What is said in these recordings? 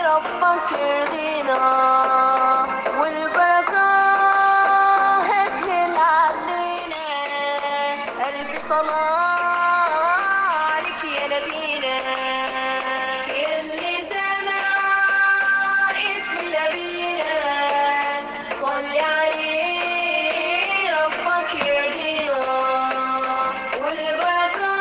ربك يرضينا والبركة هتهل علينا ألف صلاة عليك يا نبينا اللي سمع اسم نبينا صل عليه ربك يرضينا والبركة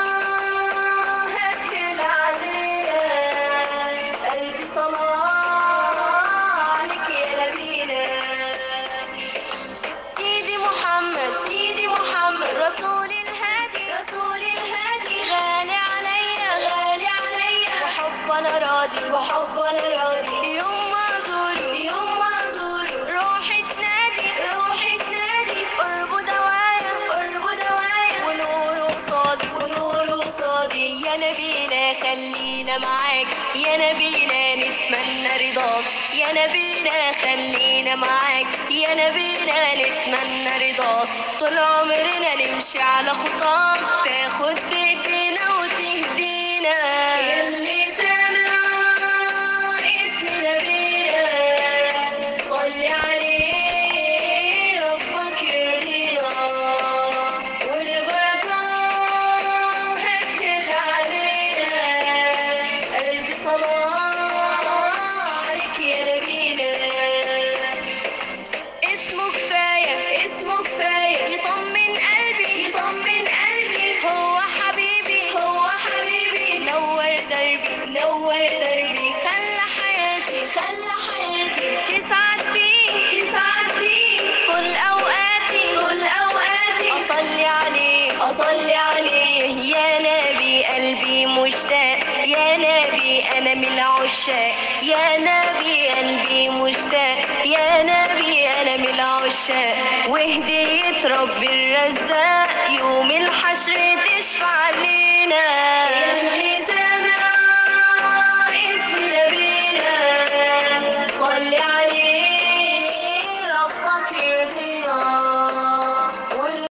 هتهل علينا ألف صلاة عليك يا نبينا سيدي محمد سيدي محمد رسول الهادي رسول الهادي غالي عليا غالي عليا وحب انا راضي وحب انا راضي يوم ما ازوره يوم ما ازوره روحي تنادي روحي تنادي قربه دوايا قربه دوايا ونوره قصادي ونوره قصادي يا نبينا خلينا معاك يا نبينا نتمنى رضاك يا نبينا خلينا معاك يا نبينا نتمنى رضاك طول عمرنا نمشي على خطاك تاخد بايدينا وتهدينا يلي سامع اسم نبينا صل عليه ربك يرضينا والبركة هتهل علينا ألف صلاة عليك يا نبينا اسمه كفاية اسمه كفاية يطمن قلبي يطمن قلبي هو حبيبي هو حبيبي نور دربي نور دربي خلى حياتي خلى حياتي تسعد فيه تسعد فيه كل أوقاتي كل أوقاتي أصلي عليه أصلي عليه يا نبي قلبي مشتاق يا نبي أنا من العشاق يا نبي قلبي مشتاق يا نبي أنا من العشاق وهدية ربي الرزاق يوم الحشر تشفع لينا يلي